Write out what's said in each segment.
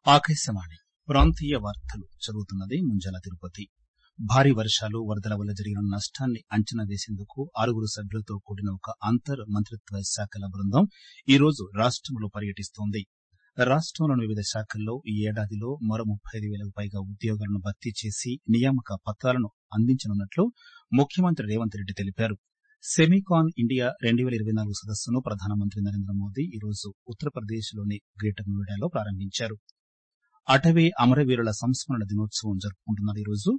ఆకాశవాణి ప్రాంతీయ వార్తలు చదువుతున్నది ముంజాల తిరుపతి భారీ వర్షాలు వరదల వల్ల జరిగిన నష్టాన్ని అంచనా వేసేందుకు ఆరుగురు సభ్యులతో కూడిన ఒక అంతర్ మంత్రిత్వ శాఖల బృందం ఈ రోజు రాష్టంలో పర్యటిస్తోంది రాష్టంలోని వివిధ శాఖల్లో ఈ ఏడాదిలో మరో ముప్పై ఐదు వేలకు పైగా ఉద్యోగాలను భర్తీ చేసి నియామక పత్రాలను అందించనున్నట్లు ముఖ్యమంత్రి రేవంత్ రెడ్డి తెలిపారు సెమీకాన్ ఇండియా రెండు పేల ఇరవై నాలుగు సదస్సును ప్రధానమంత్రి నరేంద్ర మోదీ ఈ రోజు ఉత్తరప్రదేశ్లోని గ్రేటర్ నోయిడాలో ప్రారంభించారు అటవీ అమరవీరుల సంస్మరణ దినోత్సవం జరుపుకుంటున్నారు ఈ రోజు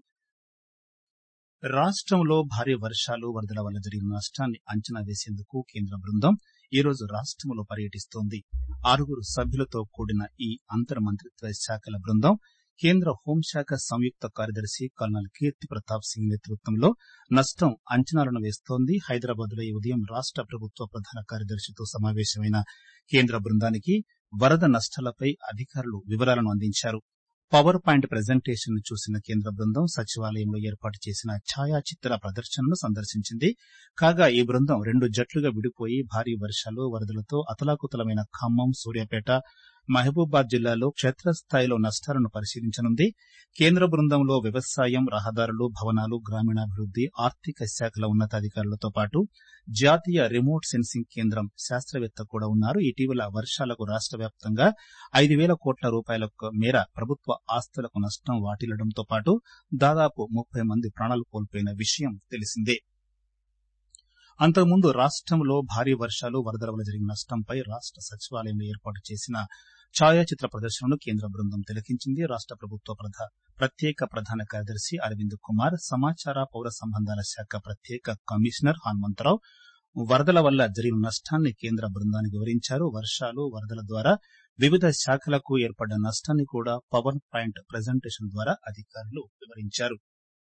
రాష్టంలో భారీ వర్షాలు వరదల వల్ల జరిగిన నష్టాన్ని అంచనా వేసేందుకు కేంద్ర బృందం ఈ రోజు రాష్టంలో పర్యటిస్తోంది ఆరుగురు సభ్యులతో కూడిన ఈ అంతర్ మంత్రిత్వ శాఖల బృందం కేంద్ర హోంశాఖ సంయుక్త కార్యదర్శి కల్నల్ కీర్తి ప్రతాప్ సింగ్ నేతృత్వంలో నష్టం అంచనాలను వేస్తోంది హైదరాబాద్ లో ఈ ఉదయం రాష్ట ప్రభుత్వ ప్రధాన కార్యదర్శితో సమావేశమైన కేంద్ర బృందానికి వరద నష్టాలపై అధికారులు వివరాలను అందించారు పవర్ పాయింట్ ప్రజెంటేషన్ ను చూసిన కేంద్ర బృందం సచివాలయంలో ఏర్పాటు చేసిన ఛాయాచిత్ర ప్రదర్శనను సందర్శించింది కాగా ఈ బృందం రెండు జట్లుగా విడిపోయి భారీ వర్షాలు వరదలతో అతలాకుతలమైన ఖమ్మం సూర్యాపేట మహబూబాద్ జిల్లాలో క్షేత్రస్థాయిలో నష్టాలను పరిశీలించనుంది కేంద్ర బృందంలో వ్యవసాయం రహదారులు భవనాలు గ్రామీణాభివృద్ది ఆర్థిక శాఖల ఉన్నతాధికారులతో పాటు జాతీయ రిమోట్ సెన్సింగ్ కేంద్రం శాస్త్రవేత్త కూడా ఉన్నారు ఇటీవల వర్షాలకు రాష్ట వ్యాప్తంగా ఐదు వేల కోట్ల రూపాయల మేర ప్రభుత్వ ఆస్తులకు నష్టం వాటిల్లడంతో పాటు దాదాపు ముప్పై మంది ప్రాణాలు కోల్పోయిన విషయం తెలిసిందే అంతకుముందు రాష్టంలో భారీ వర్షాలు వరదల వల్ల జరిగిన నష్టంపై రాష్ట సచివాలయంలో ఏర్పాటు చేసిన ఛాయాచిత్ర ప్రదర్శనను కేంద్ర బృందం తిలకించింది రాష్ట ప్రభుత్వ ప్రత్యేక ప్రధాన కార్యదర్శి అరవింద్ కుమార్ సమాచార పౌర సంబంధాల శాఖ ప్రత్యేక కమిషనర్ హనుమంతరావు వరదల వల్ల జరిగిన నష్టాన్ని కేంద్ర బృందానికి వివరించారు వర్షాలు వరదల ద్వారా వివిధ శాఖలకు ఏర్పడ్డ నష్టాన్ని కూడా పవర్ పాయింట్ ప్రజెంటేషన్ ద్వారా అధికారులు వివరించారు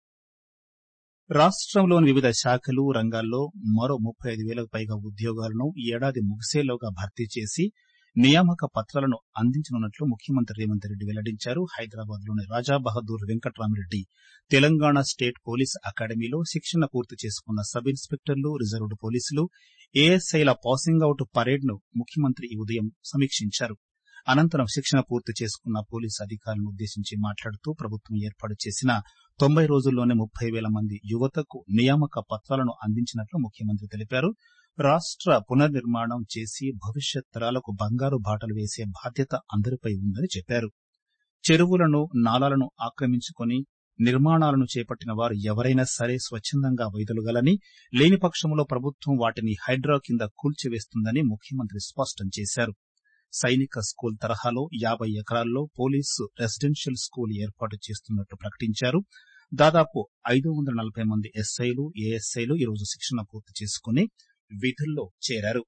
రాష్టంలోని వివిధ శాఖలు రంగాల్లో మరో ముప్పై ఐదు వేలకు పైగా ఉద్యోగాలను ఈ ఏడాది ముగిసేలోగా భర్తీ చేసి నియామక పత్రాలను అందించనున్నట్లు ముఖ్యమంత్రి రేవంత్ రెడ్డి వెల్లడించారు హైదరాబాద్ లోని రాజా బహదూర్ వెంకట్రామిరెడ్డి తెలంగాణ స్టేట్ పోలీస్ అకాడమీలో శిక్షణ పూర్తి చేసుకున్న సబ్ ఇన్స్పెక్టర్లు రిజర్వ్డ్ పోలీసులు ఏఎస్ఐల పాసింగ్ అవుట్ పరేడ్ ను ముఖ్యమంత్రి ఈ ఉదయం సమీక్షించారు అనంతరం శిక్షణ పూర్తి చేసుకున్న పోలీసు అధికారులను ఉద్దేశించి మాట్లాడుతూ ప్రభుత్వం ఏర్పాటు చేసిన తొంభై రోజుల్లోనే ముప్పై వేల మంది యువతకు నియామక పత్రాలను అందించినట్లు ముఖ్యమంత్రి తెలిపారు రాష్ట పునర్నిర్మాణం చేసి భవిష్యత్ తరాలకు బంగారు బాటలు వేసే బాధ్యత అందరిపై ఉందని చెప్పారు చెరువులను నాలాలను ఆక్రమించుకుని నిర్మాణాలను చేపట్టిన వారు ఎవరైనా సరే స్వచ్చందంగా వైదొలగాలని లేని పక్షంలో ప్రభుత్వం వాటిని హైడ్రా కింద కూల్చివేస్తుందని ముఖ్యమంత్రి స్పష్టం చేశారు సైనిక స్కూల్ తరహాలో యాబై ఎకరాల్లో పోలీసు రెసిడెన్షియల్ స్కూల్ ఏర్పాటు చేస్తున్నట్లు ప్రకటించారు దాదాపు ఐదు వందల నలభై మంది ఎస్ఐలు ఏఎస్ఐలు ఈరోజు శిక్షణ పూర్తి చేసుకుని విధుల్లో చేరారు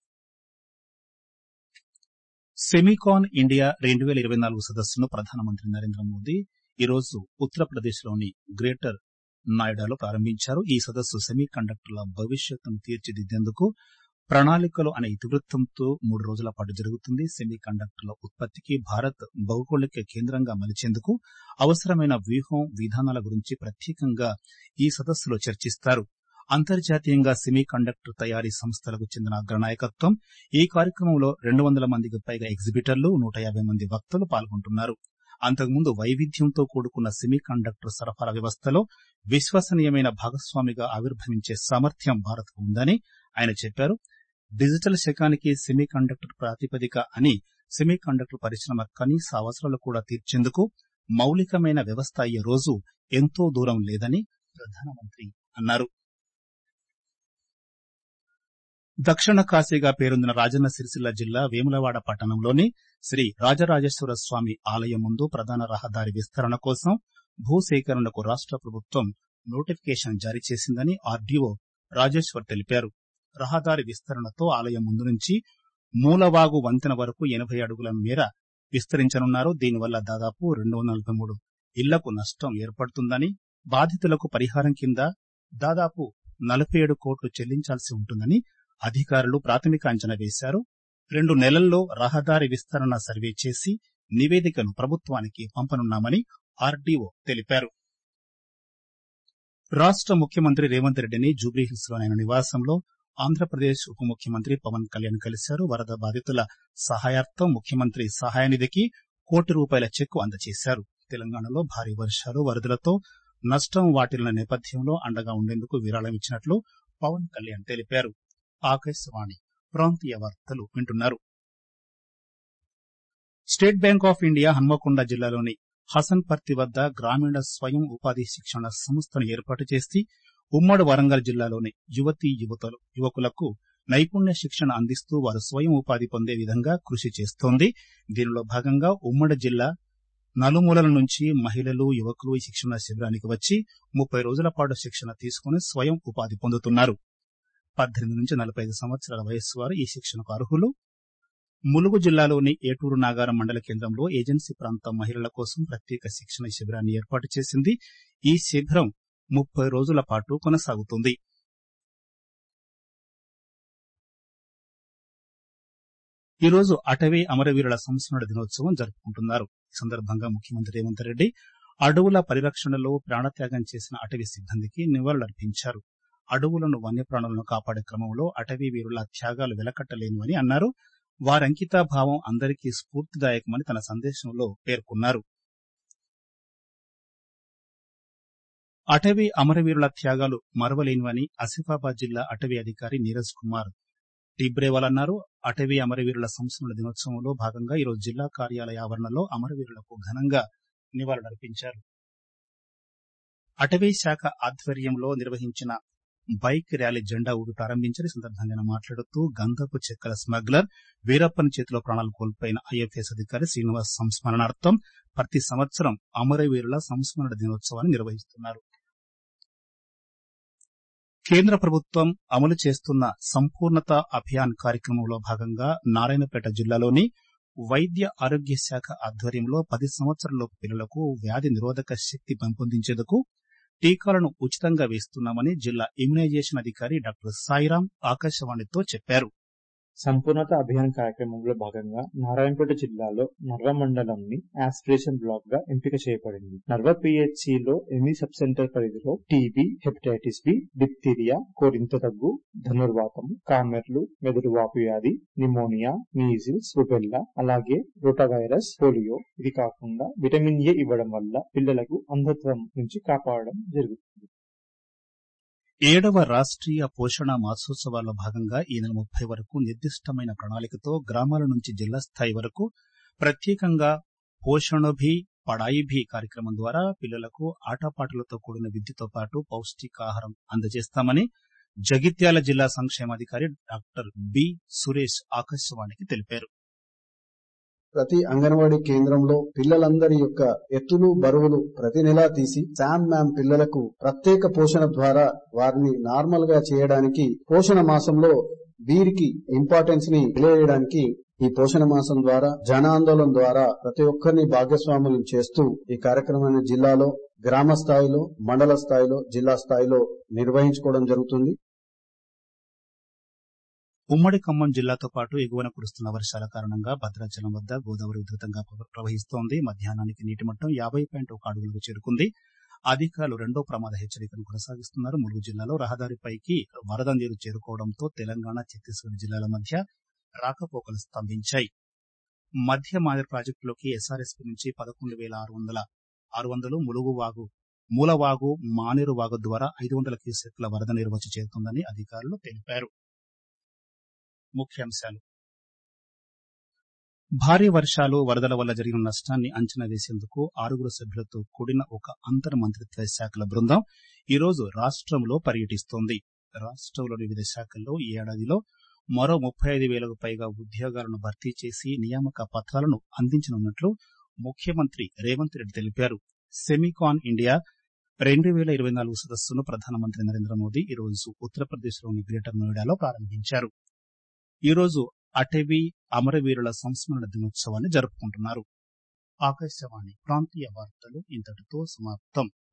సెమీకాన్ ఇండియా రెండు పేల ఇరవై నాలుగు సదస్సును ప్రధానమంత్రి నరేంద్ర మోదీ ఈరోజు ఉత్తరప్రదేశ్ లోని గ్రేటర్ నోయిడాలో ప్రారంభించారు ఈ సదస్సు సెమీ కండక్టర్ల భవిష్యత్తును తీర్చిదిద్దేందుకు ప్రణాళికలు అనే ఇతివృత్తంతో మూడు రోజుల పాటు జరుగుతుంది సెమీ కండక్టర్ల ఉత్పత్తికి భారత్ భౌగోళిక కేంద్రంగా మలిచేందుకు అవసరమైన వ్యూహం విధానాల గురించి ప్రత్యేకంగా ఈ సదస్సులో చర్చిస్తారు అంతర్జాతీయంగా సెమీ కండక్టర్ తయారీ సంస్థలకు చెందిన అగ్రనాయకత్వం ఈ కార్యక్రమంలో రెండు వందల మందికి పైగా ఎగ్జిబిటర్లు నూట యాభై మంది వక్తలు పాల్గొంటున్నారు అంతకుముందు వైవిధ్యంతో కూడుకున్న సెమీ కండక్టర్ సరఫరా వ్యవస్థలో విశ్వసనీయమైన భాగస్వామిగా ఆవిర్భవించే సామర్థ్యం భారత్ ఉందని ఆయన చెప్పారు డిజిటల్ శకానికి సెమీ కండక్టర్ ప్రాతిపదిక అని సెమీ కండక్టర్ పరిశ్రమ కనీస అవసరాలు కూడా తీర్చేందుకు మౌలికమైన వ్యవస్థ అయ్యే రోజు ఎంతో దూరం లేదని ప్రధానమంత్రి అన్నారు దక్షిణ కాశీగా పేరొందిన రాజన్న సిరిసిల్ల జిల్లా వేములవాడ పట్టణంలోని శ్రీ రాజరాజేశ్వర స్వామి ఆలయం ముందు ప్రధాన రహదారి విస్తరణ కోసం భూసేకరణకు రాష్ట ప్రభుత్వం నోటిఫికేషన్ జారీ చేసిందని ఆర్డీఓ రాజేశ్వర్ తెలిపారు రహదారి విస్తరణతో ఆలయం ముందు నుంచి మూలవాగు వంతెన వరకు ఎనభై అడుగుల మేర విస్తరించనున్నారు దీనివల్ల దాదాపు రెండు వందల నలభై మూడు ఇళ్లకు నష్టం ఏర్పడుతుందని బాధితులకు పరిహారం కింద దాదాపు నలభై ఏడు కోట్లు చెల్లించాల్సి ఉంటుందని అధికారులు ప్రాథమిక అంచనా వేశారు రెండు నెలల్లో రహదారి విస్తరణ సర్వే చేసి నివేదికను ప్రభుత్వానికి పంపనున్నామని ఆర్డీఓ తెలిపారు రాష్ట ముఖ్యమంత్రి రేవంత్ రెడ్డిని జూబ్లీహిల్స్ లోని ఆయన నివాసంలో ఆంధ్రప్రదేశ్ ఉప ముఖ్యమంత్రి పవన్ కళ్యాణ్ కలిశారు వరద బాధితుల సహాయార్థం ముఖ్యమంత్రి సహాయ నిధికి కోటి రూపాయల చెక్కు అందజేశారు తెలంగాణలో భారీ వర్షాలు వరదలతో నష్టం వాటిల్లిన నేపథ్యంలో అండగా ఉండేందుకు విరాళం ఇచ్చినట్లు పవన్ కళ్యాణ్ తెలిపారు ఆకాశవాణి ప్రాంతీయ వార్తలు వింటున్నారు State Bank of India Hanmakonda జిల్లాలోని హసన్పర్తి వద్ద గ్రామీణ స్వయం ఉపాధి శిక్షణ సంస్థను ఏర్పాటు చేసి ఉమ్మడి వరంగల్ జిల్లాలోని యువతీ యువతలు యువకులకు నైపుణ్య శిక్షణ అందిస్తూ వారు స్వయం ఉపాధి పొందే విధంగా కృషి చేస్తోంది దీనిలో భాగంగా ఉమ్మడి జిల్లా నలుమూలల నుంచి మహిళలు యువకులు ఈ శిక్షణ శిబిరానికి వచ్చి ముప్పై రోజుల పాటు శిక్షణ తీసుకుని స్వయం ఉపాధి పొందుతున్నారు పద్దెనిమిది నుంచి నలభై ఐదు సంవత్సరాల వయస్సు వారు ఈ శిక్షణకు అర్హులు ములుగు జిల్లాలోని ఏటూరు నాగారం మండల కేంద్రంలో ఏజెన్సీ ప్రాంత మహిళల కోసం ప్రత్యేక శిక్షణ శిబిరాన్ని ఏర్పాటు చేసింది ఈ శిబిరం ముప్పై రోజుల పాటు కొనసాగుతుంది ఈ రోజు అటవీ అమరవీరుల సంస్మరణ దినోత్సవం జరుపుకుంటున్నారు ఈ సందర్భంగా ముఖ్యమంత్రి రేవంత్ రెడ్డి అడవుల పరిరక్షణలో ప్రాణత్యాగం చేసిన అటవీ సిబ్బందికి నివాళులర్పించారు అడవులను వన్యప్రాణులను కాపాడే క్రమంలో అటవీ వీరుల త్యాగాలు వెలకట్టలేనివని అన్నారు వారంకితాభావం అందరికీ స్ఫూర్తిదాయకమని తన సందేశంలో పేర్కొన్నారు అటవీ అమరవీరుల త్యాగాలు మరవలేనివని ఆసిఫాబాద్ జిల్లా అటవీ అధికారి నీరజ్ కుమార్ టిబ్రేవాల్ అన్నారు అటవీ అమరవీరుల సంస్మరణ దినోత్సవంలో భాగంగా ఈరోజు జిల్లా కార్యాలయ ఆవరణలో అమరవీరులకు ఘనంగా నివాళులర్పించారు అటవీ శాఖ ఆధ్వర్యంలో నిర్వహించిన బైక్ ర్యాలీ జెండా ఊపి ప్రారంభించిన ఈ సందర్భంగా ఆయన మాట్లాడుతూ గంధపు చెక్కల స్మగ్లర్ వీరప్పన్ చేతిలో ప్రాణాలు కోల్పోయిన ఐఎఫ్ఎస్ అధికారి శ్రీనివాస్ సంస్మరణార్థం ప్రతి సంవత్సరం అమరవీరుల సంస్మరణ దినోత్సవాన్ని నిర్వహిస్తున్నారు కేంద్ర ప్రభుత్వం అమలు చేస్తున్న సంపూర్ణత అభియాన్ కార్యక్రమంలో భాగంగా నారాయణపేట జిల్లాలోని వైద్య ఆరోగ్య శాఖ ఆధ్వర్యంలో పది సంవత్సరాలలోపు పిల్లలకు వ్యాధి నిరోధక శక్తి పెంపొందించేందుకు టీకాలను ఉచితంగా వేస్తున్నామని జిల్లా ఇమ్యునైజేషన్ అధికారి డాక్టర్ సాయిరాం ఆకాశవాణితో చెప్పారు సంపూర్ణత అభియాన్ కార్యక్రమంలో భాగంగా నారాయణపేట జిల్లాలో నర్వ మండలంని ఆస్పిరేషన్ బ్లాక్ గా ఎంపిక చేయబడింది నర్వ పిహెచ్సి లో ఎన్ని సబ్ సెంటర్ పరిధిలో టీబీ హెపటైటిస్ బి డిప్తీరియా కోరింత దగ్గు ధనుర్వాతం కామెర్లు మెదడు వాపు వ్యాధి నిమోనియా మీజిల్స్ రుబెల్లా అలాగే రోటావైరస్ పోలియో ఇది కాకుండా విటమిన్ ఏ ఇవ్వడం వల్ల పిల్లలకు అంధత్వం నుంచి కాపాడడం జరుగుతుంది ఏడవ రాష్ట్రీయ పోషణ మాసోత్సవాల్లో భాగంగా ఈ నెల ముప్పై వరకు నిర్దిష్టమైన ప్రణాళికతో గ్రామాల నుంచి జిల్లా స్థాయి వరకు ప్రత్యేకంగా పోషణభి పడాయిభి కార్యక్రమం ద్వారా పిల్లలకు ఆటపాటలతో కూడిన విద్యతో పాటు పౌష్టికాహారం అందజేస్తామని జగిత్యాల జిల్లా సంక్షేమాధికారి డాక్టర్ బి సురేష్ ఆకాశవాణికి తెలిపారు ప్రతి అంగన్వాడీ కేంద్రంలో పిల్లలందరి యొక్క ఎత్తులు బరువులు ప్రతి నెలా తీసి శామ్ మ్యామ్ పిల్లలకు ప్రత్యేక పోషణ ద్వారా వారిని నార్మల్ గా చేయడానికి పోషణ మాసంలో వీరికి ఇంపార్టెన్స్ ని తెలియజేయడానికి ఈ పోషణ మాసం ద్వారా జన ఆందోళన ద్వారా ప్రతి ఒక్కరిని భాగస్వాములను చేస్తూ ఈ కార్యక్రమాన్ని జిల్లాలో గ్రామ స్థాయిలో మండల స్థాయిలో జిల్లా స్థాయిలో నిర్వహించుకోవడం జరుగుతుంది ఉమ్మడి ఖమ్మం జిల్లాతో పాటు ఎగువన కురుస్తున్న వర్షాల కారణంగా భద్రాచలం వద్ద గోదావరి ఉధృతంగా ప్రవహిస్తోంది మధ్యాహ్నానికి నీటి మట్టం యాభై పాయింట్ ఒక అడుగులకు చేరుకుంది అధికారులు రెండో ప్రమాద హెచ్చరికను కొనసాగిస్తున్నారు ములుగు జిల్లాలో రహదారిపైకి వరద నీరు చేరుకోవడంతో తెలంగాణ ఛత్తీస్గఢ్ జిల్లాల మధ్య రాకపోకలు స్తంభించాయి మధ్య మాదిరి ప్రాజెక్టులోకి ఎస్ఆర్ఎస్పీ నుంచి పదకొండు వేల ఆరు వందల ఆరు వందలు ములుగు వాగు మూలవాగు మానేరు వాగు ద్వారా ఐదు వందల క్యూసెక్ల వరద నీరు వచ్చి చేరుతుందని అధికారులు తెలిపారు ముఖ్యాంశాలు భారీ వర్షాలు వరదల వల్ల జరిగిన నష్టాన్ని అంచనా వేసేందుకు ఆరుగురు సభ్యులతో కూడిన ఒక అంతర్ మంత్రిత్వ శాఖల బృందం ఈరోజు రాష్ట్రంలో పర్యటిస్తోంది రాష్ట్రంలోని వివిధ శాఖల్లో ఈ ఏడాదిలో మరో ముప్పై ఐదు వేలకు పైగా ఉద్యోగాలను భర్తీ చేసి నియామక పత్రాలను అందించనున్నట్లు ముఖ్యమంత్రి రేవంత్ రెడ్డి తెలిపారు సెమికాన్ ఇండియా రెండు వేల ఇరవై నాలుగు సదస్సును ప్రధానమంత్రి నరేంద్ర మోదీ ఈరోజు ఉత్తరప్రదేశ్లోని గ్రేటర్ నోయిడాలో ప్రారంభించారు ఈరోజు అటవీ అమరవీరుల సంస్మరణ దినోత్సవాన్ని జరుపుకుంటున్నారు ఆకాశవాణి ప్రాంతీయ వార్తలు ఇంతటితో సమాప్తం